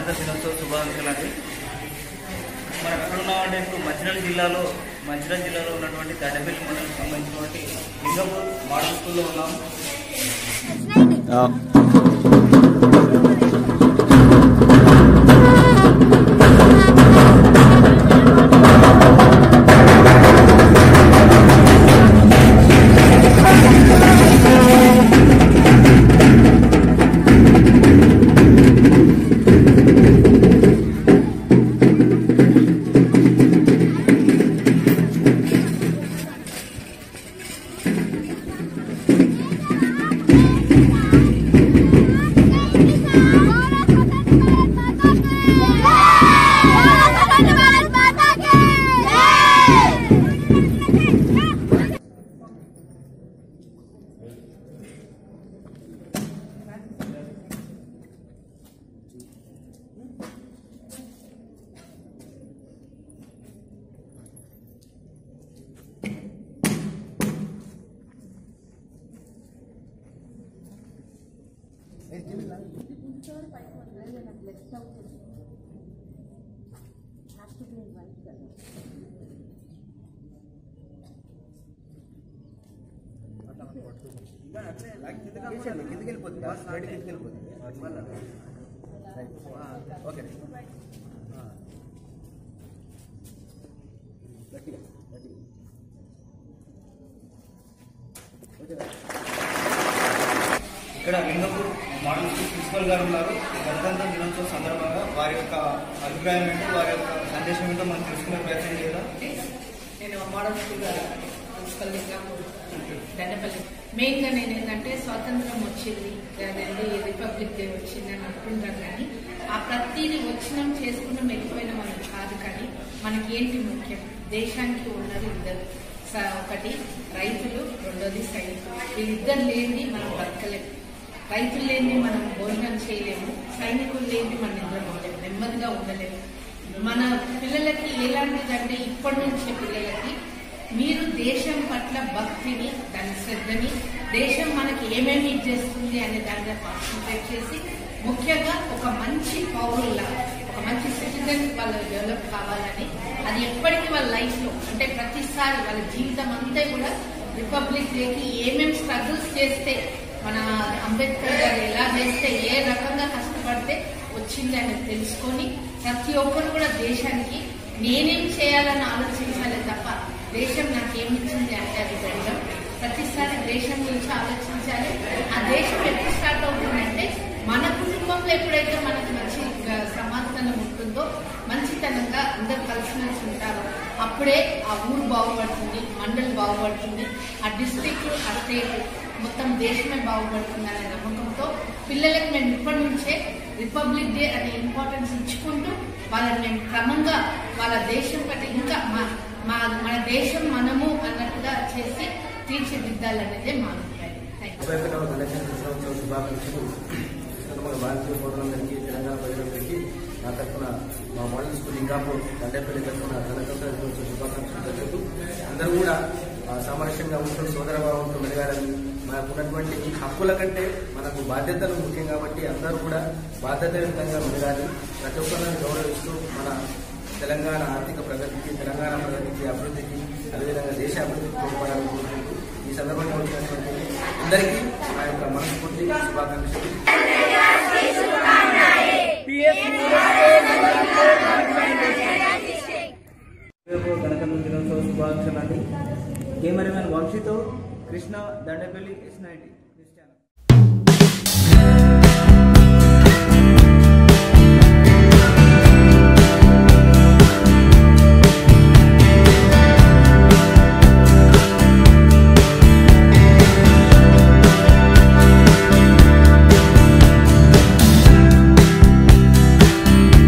గణతంత్ర దినోత్సవ శుభాకాంక్షలు అండి మనం ఎక్కడ ఉన్నామంటే ఇప్పుడు మంచిర్యాల జిల్లాలో మంచిర్యాల జిల్లాలో ఉన్నటువంటి దండపల్లి మండలం సంబంధించినటువంటి లింగపూర్ మోడల్ స్కూల్లో ఉన్నాము కిందకి వెళ్ళిపోతుంది బయట కిందకి వెళ్ళిపోతుంది ఓకే గట్టిగా గట్టిగా ఓకేనా ఇక్కడ లింగపూర్ మోడల్ స్కూల్ ప్రిన్సిపల్ గారు ఉన్నారు గణతంత్ర దినోత్సవం సందర్భంగా వారి యొక్క అభిప్రాయం ఏంటో వారి యొక్క సందేశం ఏంటో మనం తెలుసుకునే ప్రయత్నం చేద్దాం నేను model school principal Dandapalli main గా నేను ఏంటంటే స్వాతంత్రం వచ్చింది అదండి రిపబ్లిక్ డే వచ్చింది అని అనుకుంటాను కానీ ఆ ప్రతిది వచ్చినాం చేసుకున్నాం వెళ్ళిపోయిన మనం కాదు కానీ మనకి ఏంటి ముఖ్యం దేశానికి ఉన్నది ఇద్దరు స- ఒకటి రైతులు రెండోది సైనికులు వీళ్ళిద్దరు లేని మనం బతకలేము రైతులు లేని మనం భోజనం చేయలేము సైనికులు లేని మనం నిద్ర ఉండలేము నెమ్మదిగా ఉండలేము మన పిల్లలకి ఎలాంటిదంటే ఇప్పటి నుంచే పిల్లలకి మీరు దేశం పట్ల భక్తిని దాని శ్రద్ధని దేశం మనకి ఏమేమి ఇచ్చేస్తుంది అనే దాని మీద కాన్సన్ట్రేట్ చేసి ముఖ్యంగా ఒక మంచి పౌరుల ఒక మంచి సిటిజన్ వాళ్ళు డెవలప్ కావాలని అది ఎప్పటికీ వాళ్ళ లైఫ్ లో అంటే ప్రతిసారి వాళ్ళ జీవితం అంతా కూడా రిపబ్లిక్ డేకి ఏమేమి స్ట్రగుల్స్ చేస్తే మన అంబేద్కర్ గారు ఎలా చేస్తే ఏ రకంగా కష్టపడితే వచ్చింది అని తెలుసుకొని ప్రతి ఒక్కరు కూడా దేశానికి నేనేం చేయాలని ఆలోచించాలి తప్ప దేశం నాకు ఏమి ఇచ్చింది అంటే అది జరగడం ప్రతిసారి దేశం గురించి ఆలోచించాలి ఆ దేశం ఎప్పుడు స్టార్ట్ అవుతుందంటే మన కుటుంబంలో ఎప్పుడైతే మనకు మంచి గ- సమాధానం ఉంటుందో మంచితనంగా అందరు కలిసిమెలిసి ఉంటారో అప్పుడే ఆ ఊరు బాగుపడుతుంది మండలి బాగుపడుతుంది ఆ డిస్ట్రిక్ట్ ఆ స్టేట్ మొత్తం దేశమే బాగుపడుతుంది అనే నమ్మకంతో పిల్లలకు మేము ఇప్పటి నుంచే రిపబ్లిక్ డే అనే ఇంపార్టెన్స్ ఇచ్చుకుంటూ వాళ్ళని మేము క్రమంగా వాళ్ళ దేశం పట్ల ఇంకా మా మా మన దేశం మనము అన్నట్టుగా చేసి తీర్చిదిద్దాలనేదే మా అభిప్రాయం థ్యాంక్ యూ ఉభయకరణ గణేశం దినోత్సవ శుభాకాంక్షలు మన భారతీయ పౌరులందరికీ తెలంగాణ ప్రజలందరికీ నా తరఫున మా మోడల్ స్కూల్ లింగాపూర్ దండేపల్లి తరఫున గణతంత్ర దినోత్సవ శుభాకాంక్షలు తెలుపుతూ అందరూ కూడా ఆ, సామరస్యంగా ఉంటూ సోదరభావంతో మెరగాలని మనకు ఉన్నటువంటి హక్కుల కంటే మనకు బాధ్యతలు ముఖ్యం కాబట్టి అందరూ కూడా బాధ్యతాయుతంగా మెరగాలి ప్రతి ఒక్కరిని గౌరవిస్తూ మన తెలంగాణ ఆర్థిక ప్రగతికి తెలంగాణ ప్రగతికి అభివృద్ధికి అదేవిధంగా దేశ అభివృద్ధికి తోడ్పడాలని కోరుకుంటూ ఈ సందర్భంగా వచ్చినటువంటి అందరికీ నా యొక్క మనస్ఫూర్తి శుభాకాంక్షలు రేపు గణతంత్ర దినోత్సవ శుభాకాంక్షలు అండి కెమెరామెన్ వంశీతో కృష్ణ దండపల్లి ఎస్ నైన్టీ